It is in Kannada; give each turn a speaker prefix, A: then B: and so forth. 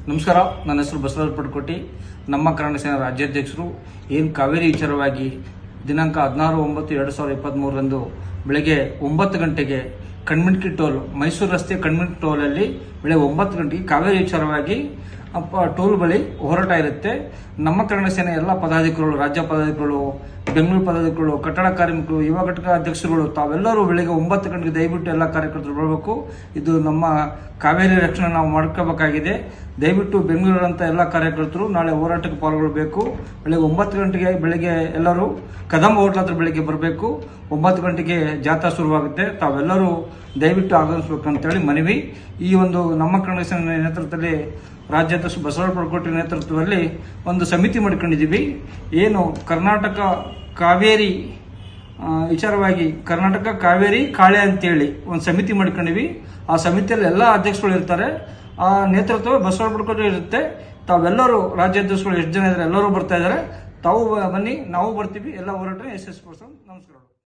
A: ನಮಸ್ಕಾರ ನನ್ನ ಹೆಸರು ಬಸವರಾಜ ಪಡ್ಕೋಟಿ ನಮ್ಮ ಕನ್ನಡ ಸೇನಾ ರಾಜ್ಯಾಧ್ಯಕ್ಷರು ಏನು ಕಾವೇರಿ ವಿಚಾರವಾಗಿ ದಿನಾಂಕ ಹದಿನಾರು ಒಂಬತ್ತು ಎರಡು ಸಾವಿರದ ಇಪ್ಪತ್ತ್ಮೂರರಂದು ಬೆಳಗ್ಗೆ ಒಂಬತ್ತು ಗಂಟೆಗೆ ಕಣ್ಮಿಟ್ಕಿ ಟೋಲ್ ಮೈಸೂರು ರಸ್ತೆ ಕಣ್ಮಿಟ್ಕಿ ಟೋಲಲ್ಲಿ ಬೆಳಗ್ಗೆ ಒಂಬತ್ತು ಗಂಟೆಗೆ ಕಾವೇರಿ ವಿಚಾರವಾಗಿ ಅಪ್ಪ ಟೋಲ್ ಬಳಿ ಹೋರಾಟ ಇರುತ್ತೆ ನಮ್ಮ ಕನ್ನಡ ಸೇನೆ ಎಲ್ಲ ಪದಾಧಿಕಾರಿಗಳು ರಾಜ್ಯ ಪದಾಧಿಕಾರಿಗಳು ಬೆಂಗಳೂರು ಪದಾಧಿಕಾರಿಗಳು ಕಟ್ಟಡ ಕಾರ್ಮಿಕರು ಯುವ ಘಟಕ ಅಧ್ಯಕ್ಷರುಗಳು ತಾವೆಲ್ಲರೂ ಬೆಳಿಗ್ಗೆ ಒಂಬತ್ತು ಗಂಟೆಗೆ ದಯವಿಟ್ಟು ಎಲ್ಲ ಕಾರ್ಯಕರ್ತರು ಬರಬೇಕು ಇದು ನಮ್ಮ ಕಾವೇರಿ ರಕ್ಷಣೆ ನಾವು ಮಾಡ್ಕೋಬೇಕಾಗಿದೆ ದಯವಿಟ್ಟು ಬೆಂಗಳೂರಂತ ಎಲ್ಲ ಕಾರ್ಯಕರ್ತರು ನಾಳೆ ಹೋರಾಟಕ್ಕೆ ಪಾಲ್ಗೊಳ್ಬೇಕು ಬೆಳಿಗ್ಗೆ ಒಂಬತ್ತು ಗಂಟೆಗೆ ಬೆಳಿಗ್ಗೆ ಎಲ್ಲರೂ ಕದಂಬ ಹೋಟ್ಲ ಹತ್ರ ಬೆಳಿಗ್ಗೆ ಬರಬೇಕು ಒಂಬತ್ತು ಗಂಟೆಗೆ ಜಾಥಾ ಶುರುವಾಗುತ್ತೆ ತಾವೆಲ್ಲರೂ ದಯವಿಟ್ಟು ಆಗಮಿಸ್ಬೇಕು ಅಂತೇಳಿ ಮನವಿ ಈ ಒಂದು ನಮ್ಮ ಕನ್ನಡ ಸೇನೆ ನೇತೃತ್ವದಲ್ಲಿ ರಾಜ್ಯಾಧ್ಯಕ್ಷ ಬಸವರಾಜ ಪಡ್ಕೋಟಿ ನೇತೃತ್ವದಲ್ಲಿ ಒಂದು ಸಮಿತಿ ಮಾಡ್ಕೊಂಡಿದ್ದೀವಿ ಏನು ಕರ್ನಾಟಕ ಕಾವೇರಿ ಆ, ವಿಚಾರವಾಗಿ ಕರ್ನಾಟಕ ಕಾವೇರಿ ಕಾಳೆ ಅಂತೇಳಿ ಒಂದು ಸಮಿತಿ ಮಾಡ್ಕೊಂಡಿವಿ ಆ ಸಮಿತಿಯಲ್ಲಿ ಎಲ್ಲ ಅಧ್ಯಕ್ಷಗಳು ಇರ್ತಾರೆ ಆ ನೇತೃತ್ವ ಬಸವರಾಜ ಪಡ್ಕೋಟಿ ಇರುತ್ತೆ ತಾವೆಲ್ಲರೂ ರಾಜ್ಯಾಧ್ಯಕ್ಷಗಳು ಎಷ್ಟು ಜನ ಇದ್ದಾರೆ ಎಲ್ಲರೂ ಬರ್ತಾ ಇದ್ದಾರೆ ತಾವು ಬನ್ನಿ ನಾವು ಬರ್ತೀವಿ ಎಲ್ಲ ಹೋರಾಟ ಯಶಸ್ವಿಪಡಿಸೋಣ ನಮಸ್ಕಾರ